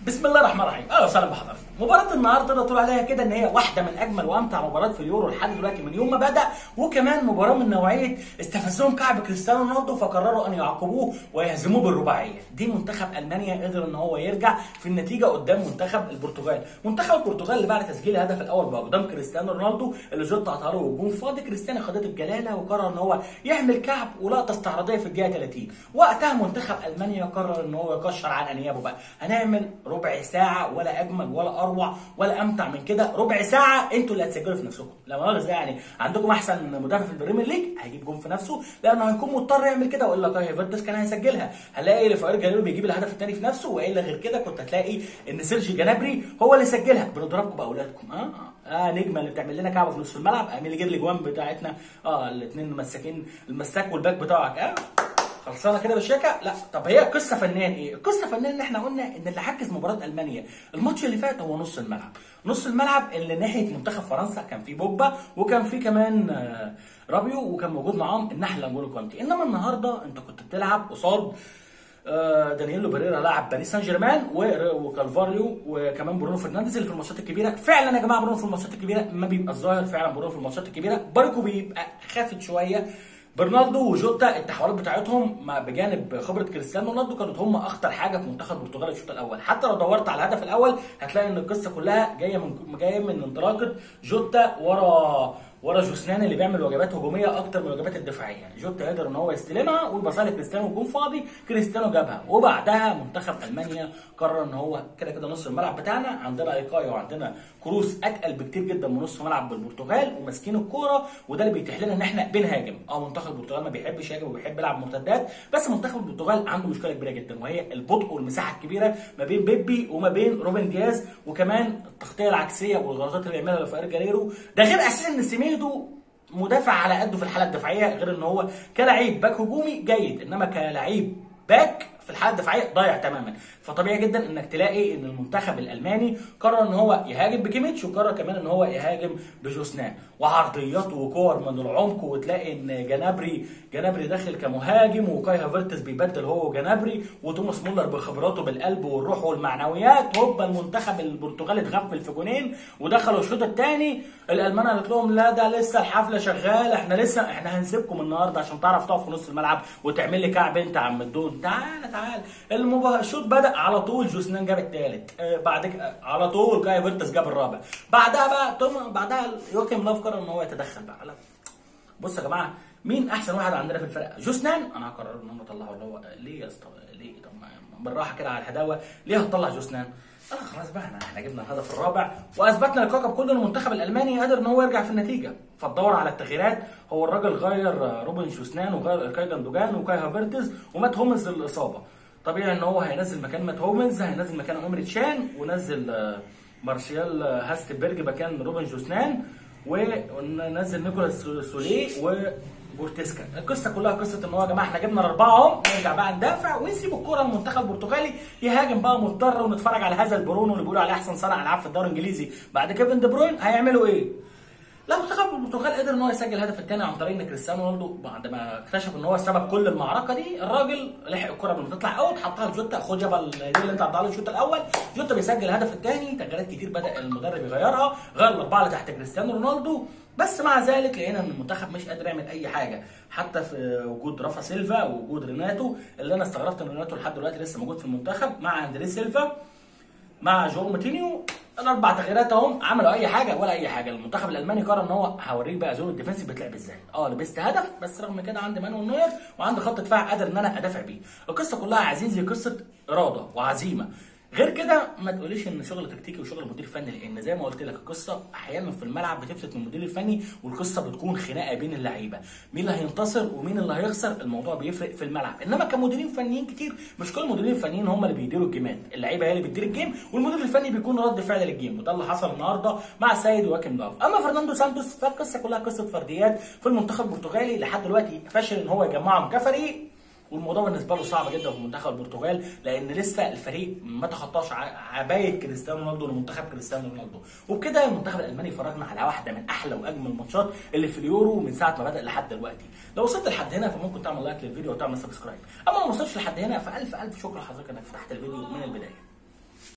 بسم الله الرحمن الرحيم اهلا وسهلا بحضرتك مباراه النهارده تقدر تقول عليها كده ان هي واحده من اجمل وامتع مباريات في اليورو لحد دلوقتي من يوم ما بدا وكمان مباراه من نوعيه استفزهم كعب كريستيانو رونالدو فقرروا ان يعاقبوه ويهزموه بالرباعيه دي منتخب المانيا قدر ان هو يرجع في النتيجه قدام منتخب البرتغال منتخب البرتغال اللي بعد تسجيل الهدف الاول بقدام كريستيانو رونالدو اللي جوتا قطع له هجوم فاضي كريستيانو خدته بجلاله وقرر ان هو يعمل كعب ولقطه استعراضيه في الدقيقه 30 وقتها منتخب المانيا قرر ان هو يكشر عن انيابه بقى هنعمل ربع ساعه ولا اجمل ولا اروع ولا امتع من كده ربع ساعه انتوا اللي هتسجلوا في نفسكم لا مؤاخذه يعني عندكم احسن مدافع في البريمير ليج هيجيب جون في نفسه لانه هيكون مضطر يعمل كده والا كاي هيفرتس كان هيسجلها هنلاقي رفائيل جاليرو بيجيب الهدف الثاني في نفسه والا غير كده كنت هتلاقي ان سيرجي جنابري هو اللي سجلها بنضربكم باولادكم اه اه نجمه اللي بتعمل لنا كعبه في نص الملعب اه مين اللي جاب الاجوان بتاعتنا اه الاثنين المساكين المساك والباك بتاعك اه خلصانه كده بالشيكه لا طب هي قصه فنان ايه القصه فنان ان احنا قلنا ان اللي حكز مباراه المانيا الماتش اللي فات هو نص الملعب نص الملعب اللي ناحيه منتخب فرنسا كان فيه بوجبا وكان فيه كمان آه رابيو وكان موجود معاهم النحله انجولو كونتي انما النهارده انت كنت بتلعب قصاد آه دانييلو بيريرا لاعب باريس سان جيرمان وكالفاريو وكمان برونو فرنانديز اللي في الماتشات الكبيره فعلا يا جماعه برونو في الماتشات الكبيره ما بيبقى الظاهر فعلا برونو في الماتشات الكبيره باركو بيبقى خافت شويه برناردو وجوتا التحولات بتاعتهم مع بجانب خبره كريستيانو رونالدو كانت هم اخطر حاجه في منتخب البرتغال الشوط الاول حتى لو دورت على الهدف الاول هتلاقي ان القصه كلها جايه من جايه من انطلاقه جوتا ورا ورا جوسنان اللي بيعمل واجبات هجوميه اكتر من الواجبات الدفاعيه يعني جوتا قدر ان هو يستلمها ويبصها لكريستيانو يكون فاضي كريستيانو جابها وبعدها منتخب المانيا قرر ان هو كده كده نص الملعب بتاعنا عندنا ايقايا وعندنا كروس اتقل بكتير جدا من نص ملعب بالبرتغال وماسكين الكوره وده اللي بيتيح لنا ان احنا بنهاجم اه منتخب البرتغال ما بيحبش يهاجم وبيحب يلعب مرتدات بس منتخب البرتغال عنده مشكله كبيره جدا وهي البطء والمساحه الكبيره ما بين بيبي وما بين روبن دياز وكمان التغطيه العكسيه والغلطات اللي بيعملها رافائيل جاريرو ده غير اساسا ان سيميدو مدافع على قده في الحاله الدفاعيه غير ان هو كلاعب باك هجومي جيد انما كلاعب باك في الحاله الدفاعيه ضايع تماما فطبيعي جدا انك تلاقي ان المنتخب الالماني قرر ان هو يهاجم بكيميتش وقرر كمان ان هو يهاجم بجوسنان وعرضيات وكور من العمق وتلاقي ان جنابري جنابري داخل كمهاجم وكاي هافرتس بيبدل هو وجنابري وتوماس مولر بخبراته بالقلب والروح والمعنويات هوبا المنتخب البرتغالي اتغفل في جونين ودخلوا الشوط الثاني الالمان قالت لهم لا ده لسه الحفله شغاله احنا لسه احنا هنسيبكم النهارده عشان تعرف تقف في نص الملعب وتعمل لي كعب انت يا عم الدون تعالى تعالى المبا... الشوط بدا على طول جوسنان جاب الثالث آه بعد كده على طول كاي هافرتس جاب الرابع بعدها بقى توم بعدها يوكيم لاف قرر ان هو يتدخل بقى لا بص يا جماعه مين احسن واحد عندنا في الفرقه جوسنان انا هقرر ان هم يطلعوا اللي هو ليه يا اسطى ليه طب بالراحه كده على الهداوه ليه هتطلع جوسنان انا خلاص بقى احنا احنا جبنا الهدف الرابع واثبتنا للكوكب كله ان المنتخب الالماني قادر ان هو يرجع في النتيجه فتدور على التغييرات هو الراجل غير روبن جوسنان وغير كاي جندوجان وكاي هافرتز ومات هومز الاصابه طبيعي ان هو هينزل مكان مات هومز هينزل مكان امري تشان ونزل مارسيال هاستبرج مكان روبن جوسنان وننزل نيكولاس سوليه و بورتيسكا القصه كلها قصه ان هو يا جماعه احنا جبنا الاربعه اهو نرجع بقى ندافع ونسيب الكره للمنتخب البرتغالي يهاجم بقى مضطر ونتفرج على هذا البرونو اللي بيقولوا عليه احسن صانع العاب في الدوري الانجليزي بعد كيفن دي بروين هيعملوا ايه؟ لا منتخب البرتغال قدر ان هو يسجل الهدف الثاني عن طريق ان كريستيانو رونالدو بعد ما اكتشف ان هو سبب كل المعركه دي الراجل لحق الكره قبل ما تطلع اوت حطها لجوتا خد يابا دي اللي انت عطاها له الشوط الاول جوتا بيسجل الهدف الثاني تغييرات كتير بدا المدرب يغيرها غير الاربعه اللي تحت كريستيانو رونالدو بس مع ذلك لقينا ان المنتخب مش قادر يعمل اي حاجه حتى في وجود رافا سيلفا ووجود ريناتو اللي انا استغربت ان ريناتو لحد دلوقتي لسه موجود في المنتخب مع اندري سيلفا مع جو ماتينيو الاربع تغييرات اهم عملوا اي حاجه ولا اي حاجه المنتخب الالماني قرر ان هو هوريك بقى زون الديفنسيف بتلعب ازاي اه لبست هدف بس رغم كده عندي مانويل نوير وعندي خط دفاع قادر ان انا ادافع بيه القصه كلها عايزين زي قصه اراده وعزيمه غير كده ما تقوليش ان شغل تكتيكي وشغل مدير فني لان زي ما قلت لك القصه احيانا في الملعب بتفلت من المدير الفني والقصه بتكون خناقه بين اللعيبه مين اللي هينتصر ومين اللي هيخسر الموضوع بيفرق في الملعب انما كمديرين فنيين كتير مش كل المديرين الفنيين هم اللي بيديروا الجيمات اللعيبه هي اللي بتدير الجيم والمدير الفني بيكون رد فعل للجيم وده اللي حصل النهارده مع السيد واكن لاف اما فرناندو سانتوس فالقصه كلها قصه فرديات في المنتخب البرتغالي لحد دلوقتي فشل ان هو يجمعهم كفريق والموضوع بالنسبه له صعب جدا في منتخب البرتغال لان لسه الفريق ما تخطاش عبايه كريستيانو رونالدو لمنتخب كريستيانو رونالدو وبكده المنتخب الالماني فرجنا على واحده من احلى واجمل الماتشات اللي في اليورو من ساعه ما بدا لحد دلوقتي لو وصلت لحد هنا فممكن تعمل لايك للفيديو وتعمل سبسكرايب اما ما وصلتش لحد هنا فالف الف شكر لحضرتك انك فتحت الفيديو من البدايه